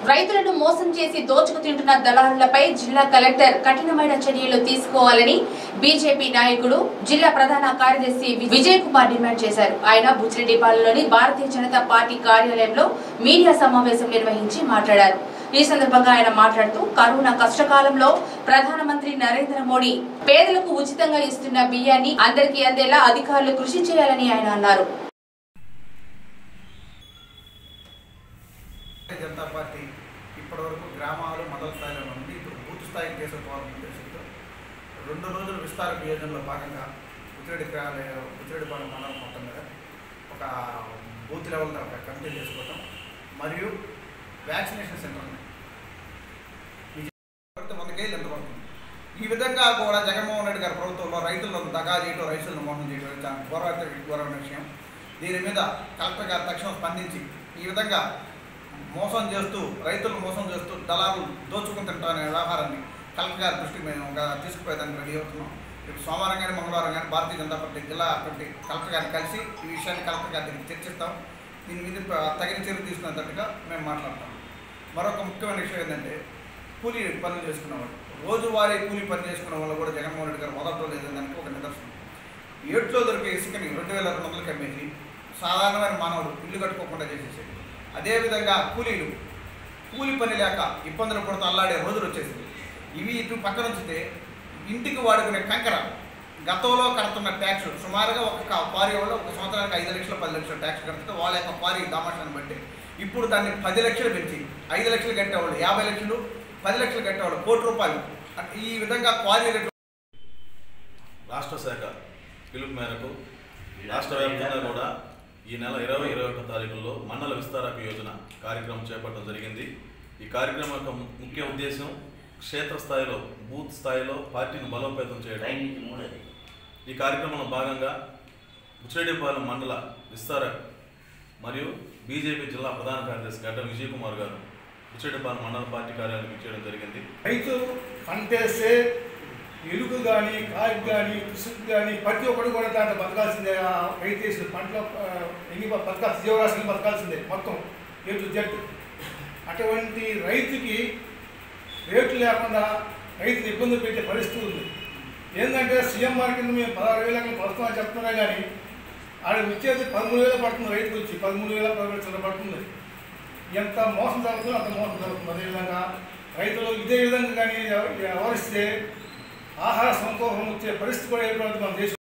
రైతులను మోసం చేసి దోచుకు తింటున్న దళారులపై జిల్లా కలెక్టర్ కఠినమైన చర్యలు తీసుకోవాలని బీజేపీ నాయకుడు జిల్లా ప్రధాన కార్యదర్శి విజయ్ కుమార్ డిమాండ్ చేశారు ఆయన బుచ్చిరెడ్డిపాలెంలోని భారతీయ జనతా పార్టీ కార్యాలయంలో మీడియా సమావేశం నిర్వహించి మాట్లాడారు ఈ సందర్భంగా ఆయన మాట్లాడుతూ కరోనా కష్టకాలంలో ప్రధానమంత్రి నరేంద్ర మోడీ పేదలకు ఉచితంగా ఇస్తున్న బియ్యాన్ని అందరికీ అందేలా అధికారులు కృషి చేయాలని ఆయన అన్నారు భారతీయ జనతా పార్టీ ఇప్పటివరకు గ్రామాలు మండల స్థాయిలో ఉంది ఇప్పుడు బూత్ స్థాయికి చేసుకోవాలనే ఉద్దేశంతో రెండు రోజుల విస్తార నియోజనలో భాగంగా ఉచ్చిరెడ్డి ఉచ్చిరెడ్డిపాలెం మండలం మొత్తం మీద ఒక బూత్ లెవెల్ ఒక కమిటీ చేసుకోవటం మరియు వ్యాక్సినేషన్ సెంటర్ ఉన్నాయి వంద కేజీలు ఎంత పడుతుంది ఈ విధంగా కూడా జగన్మోహన్ రెడ్డి గారి ప్రభుత్వంలో రైతులను దగా చేయడం రైతులను మోసం చేయడం చాలా ఘోరత ఘోరమైన విషయం దీని మీద కలెక్టర్ గారు తక్షణం స్పందించి ఈ విధంగా మోసం చేస్తూ రైతులను మోసం చేస్తూ దళాలు దోచుకుని తింటారనే వ్యవహారాన్ని కలెక్టర్ గారి దృష్టికి మేము ఒక తీసుకుపోయేదానికి రెడీ అవుతున్నాం రేపు సోమవారం కానీ మంగళవారం కానీ భారతీయ జనతా పార్టీ జిల్లా కమిటీ కలెక్టర్ గారిని కలిసి ఈ విషయాన్ని కలెక్టర్ గారి దగ్గరికి చర్చిస్తాం దీని మీద తగిన చర్య తీసుకునేటట్టుగా మేము మాట్లాడతాం మరొక ముఖ్యమైన విషయం ఏంటంటే కూలీ పనులు చేసుకున్నవాడు రోజువారీ కూలీ పని చేసుకున్న వాళ్ళు కూడా జగన్మోహన్ రెడ్డి గారు మొదట్లో లేదని దానికి ఒక నిదర్శనం ఏట్లో దొరికే ఇసుకని రెండు వేల రెండు వందలకి అమ్మేసి సాధారణమైన మానవుడు ఇల్లు కట్టుకోకుండా చేసేసాడు అదేవిధంగా కూలీలు కూలి పని లేక ఇబ్బందులు పడుతూ అల్లాడే రోజులు వచ్చేసింది ఇవి ఇటు పక్కన ఉంచితే ఇంటికి వాడుకునే కంకర గతంలో కడుతున్న ట్యాక్స్ సుమారుగా ఒక కా- క్వారీ వాళ్ళు ఒక సంవత్సరానికి ఐదు లక్షలు పది లక్షల ట్యాక్స్ కడితే వాళ్ళ యొక్క క్వారీ దామాషాన్ని బట్టి ఇప్పుడు దాన్ని పది లక్షలు పెంచి ఐదు లక్షలు కట్టేవాళ్ళు యాభై లక్షలు పది లక్షలు కట్టేవాళ్ళు కోటి రూపాయలు అంటే ఈ విధంగా క్వారీ రేట్లు రాష్ట్ర శాఖ పిలుపు మేరకు రాష్ట్ర వ్యాప్తంగా కూడా ఈ నెల ఇరవై ఇరవై ఒకటో తారీఖుల్లో మండల విస్తారక యోజన కార్యక్రమం చేపట్టడం జరిగింది ఈ కార్యక్రమం యొక్క ముఖ్య ఉద్దేశం క్షేత్రస్థాయిలో బూత్ స్థాయిలో పార్టీని బలోపేతం చేయడం ఈ కార్యక్రమంలో భాగంగా బుచ్చిరెడ్డిపాలెం మండల విస్తారక్ మరియు బీజేపీ జిల్లా ప్రధాన కార్యదర్శి గడ్డ విజయ్ కుమార్ గారు బుచ్చిరెడ్డిపాలెం మండల పార్టీ కార్యాలయానికి చేయడం జరిగింది రైతు పంటేస్తే ఎలుగు కానీ కాకి కానీ పిసుకు కానీ ప్రతి ఒక్కడు కూడా దాంట్లో బతకాల్సిందే ఆ రైతు వేసిన పంటలో ఆ, ఎన్ని బ- బతకాల్సి జీవరాశులు బతకాల్సిందే మొత్తం ఏ టు జెడ్ అటువంటి రైతుకి రేట్లు లేకుండా రైతుని ఇబ్బంది పెట్టే పరిస్థితి ఉంది ఏంటంటే సీఎం మార్కెట్ మేము పదహారు వేలకు పడుతుందని చెప్తున్నా కానీ ఆడ వచ్చేది పదమూడు వేలు పడుతుంది రైతుకు వచ్చి పదమూడు వేల పదమూడు చిల్లర పడుతుంది ఎంత మోసం జరుగుతుందో అంత మోసం జరుగుతుంది అదేవిధంగా రైతులు ఇదే విధంగా కానీ వ్యవహరిస్తే ఆహార సంకోహం వచ్చే పరిస్థితి కూడా ఏర్పడుతుంది మన దేశం